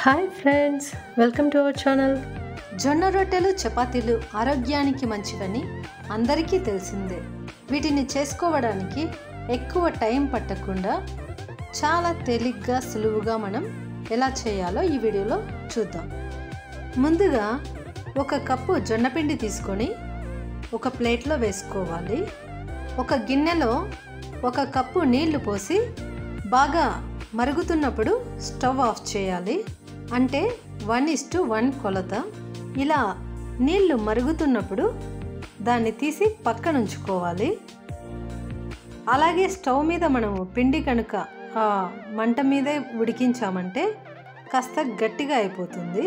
hi friends welcome to our channel జొన్న రొట్టెలు చపాతీలు ఆరోగ్యానికి మంచివని అందరికీ తెలిసిందే వీటిని చేసుకోవడానికి ఎక్కువ టైం పట్టకుండా చాలా తేలిగ్గా సులువుగా మనం ఎలా చేయాలో ఈ వీడియోలో చూద్దాం ముందుగా ఒక కప్పు జొన్నపిండి తీసుకొని ఒక ప్లేట్లో వేసుకోవాలి ఒక గిన్నెలో ఒక కప్పు నీళ్లు పోసి బాగా మరుగుతున్నప్పుడు స్టవ్ ఆఫ్ చేయాలి అంటే వన్ ఇస్ టు వన్ కొలత ఇలా నీళ్లు మరుగుతున్నప్పుడు దాన్ని తీసి పక్కన ఉంచుకోవాలి అలాగే స్టవ్ మీద మనము పిండి కనుక ఆ మంట మీదే ఉడికించామంటే కాస్త గట్టిగా అయిపోతుంది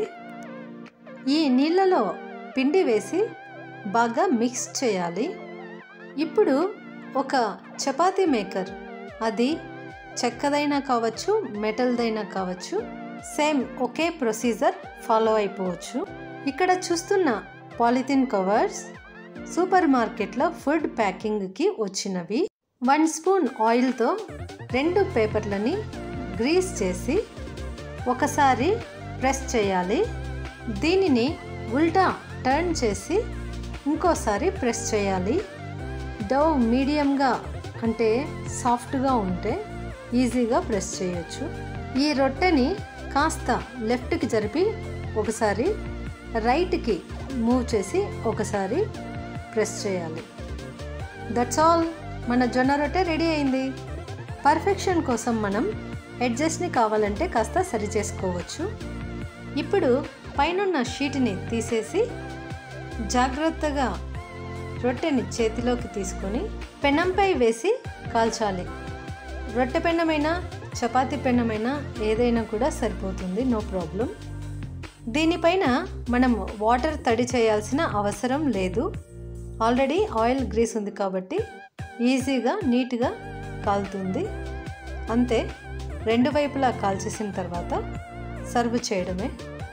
ఈ నీళ్ళలో పిండి వేసి బాగా మిక్స్ చేయాలి ఇప్పుడు ఒక చపాతీ మేకర్ అది చెక్కదైనా కావచ్చు మెటల్దైనా కావచ్చు సేమ్ ఒకే ప్రొసీజర్ ఫాలో అయిపోవచ్చు ఇక్కడ చూస్తున్న పాలిథిన్ కవర్స్ సూపర్ మార్కెట్లో ఫుడ్ ప్యాకింగ్కి వచ్చినవి వన్ స్పూన్ ఆయిల్తో రెండు పేపర్లని గ్రీస్ చేసి ఒకసారి ప్రెస్ చేయాలి దీనిని ఉల్టా టర్న్ చేసి ఇంకోసారి ప్రెస్ చేయాలి డౌ మీడియంగా అంటే సాఫ్ట్గా ఉంటే ఈజీగా ప్రెస్ చేయొచ్చు ఈ రొట్టెని కాస్త లెఫ్ట్కి జరిపి ఒకసారి రైట్కి మూవ్ చేసి ఒకసారి ప్రెస్ చేయాలి దట్స్ ఆల్ మన జొన్న రొట్టె రెడీ అయింది పర్ఫెక్షన్ కోసం మనం ఎడ్జస్ట్ని కావాలంటే కాస్త సరి చేసుకోవచ్చు ఇప్పుడు పైనున్న షీట్ని తీసేసి జాగ్రత్తగా రొట్టెని చేతిలోకి తీసుకొని పెనంపై వేసి కాల్చాలి రొట్టె పెన్నమైనా చపాతీ పెన్నమైనా ఏదైనా కూడా సరిపోతుంది నో ప్రాబ్లం దీనిపైన మనం వాటర్ తడి చేయాల్సిన అవసరం లేదు ఆల్రెడీ ఆయిల్ గ్రీస్ ఉంది కాబట్టి ఈజీగా నీట్గా కాలుతుంది అంతే రెండు వైపులా కాల్చేసిన తర్వాత సర్వ్ చేయడమే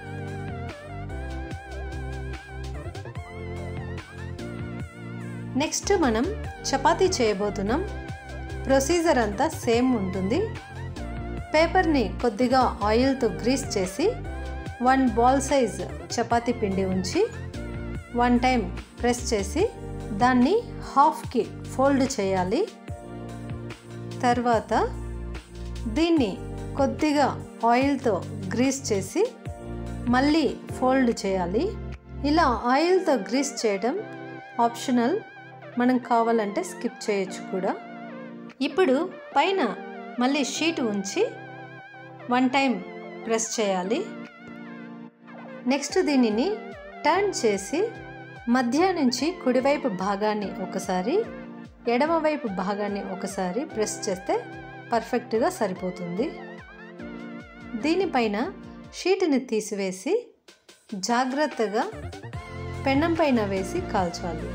నెక్స్ట్ మనం చపాతీ చేయబోతున్నాం ప్రొసీజర్ అంతా సేమ్ ఉంటుంది పేపర్ని కొద్దిగా ఆయిల్తో గ్రీస్ చేసి వన్ బాల్ సైజ్ చపాతీ పిండి ఉంచి వన్ టైం ప్రెస్ చేసి దాన్ని హాఫ్కి ఫోల్డ్ చేయాలి తర్వాత దీన్ని కొద్దిగా ఆయిల్తో గ్రీస్ చేసి మళ్ళీ ఫోల్డ్ చేయాలి ఇలా ఆయిల్తో గ్రీస్ చేయడం ఆప్షనల్ మనం కావాలంటే స్కిప్ చేయొచ్చు కూడా ఇప్పుడు పైన మళ్ళీ షీట్ ఉంచి వన్ టైం ప్రెస్ చేయాలి నెక్స్ట్ దీనిని టర్న్ చేసి మధ్య నుంచి కుడివైపు భాగాన్ని ఒకసారి ఎడమవైపు భాగాన్ని ఒకసారి ప్రెస్ చేస్తే పర్ఫెక్ట్గా సరిపోతుంది దీనిపైన షీట్ని తీసివేసి జాగ్రత్తగా పెన్నం పైన వేసి కాల్చాలి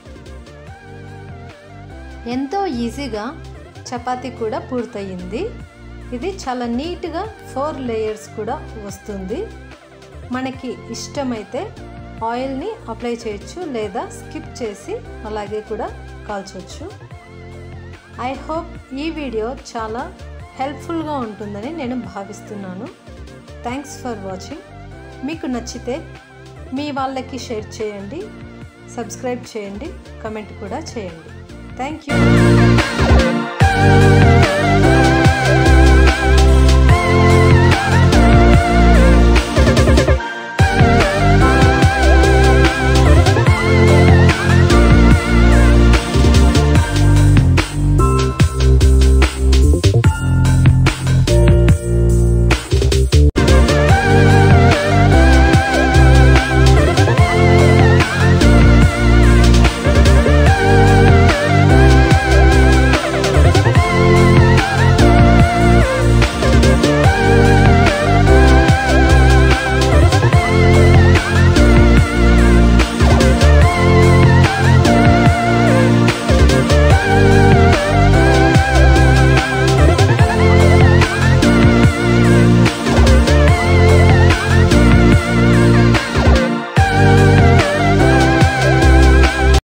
ఎంతో ఈజీగా చపాతీ కూడా పూర్తయింది ఇది చాలా నీట్గా ఫోర్ లేయర్స్ కూడా వస్తుంది మనకి ఇష్టమైతే ఆయిల్ని అప్లై చేయొచ్చు లేదా స్కిప్ చేసి అలాగే కూడా కాల్చవచ్చు ఐ హోప్ ఈ వీడియో చాలా హెల్ప్ఫుల్గా ఉంటుందని నేను భావిస్తున్నాను థ్యాంక్స్ ఫర్ వాచింగ్ మీకు నచ్చితే మీ వాళ్ళకి షేర్ చేయండి సబ్స్క్రైబ్ చేయండి కమెంట్ కూడా చేయండి థ్యాంక్ యూ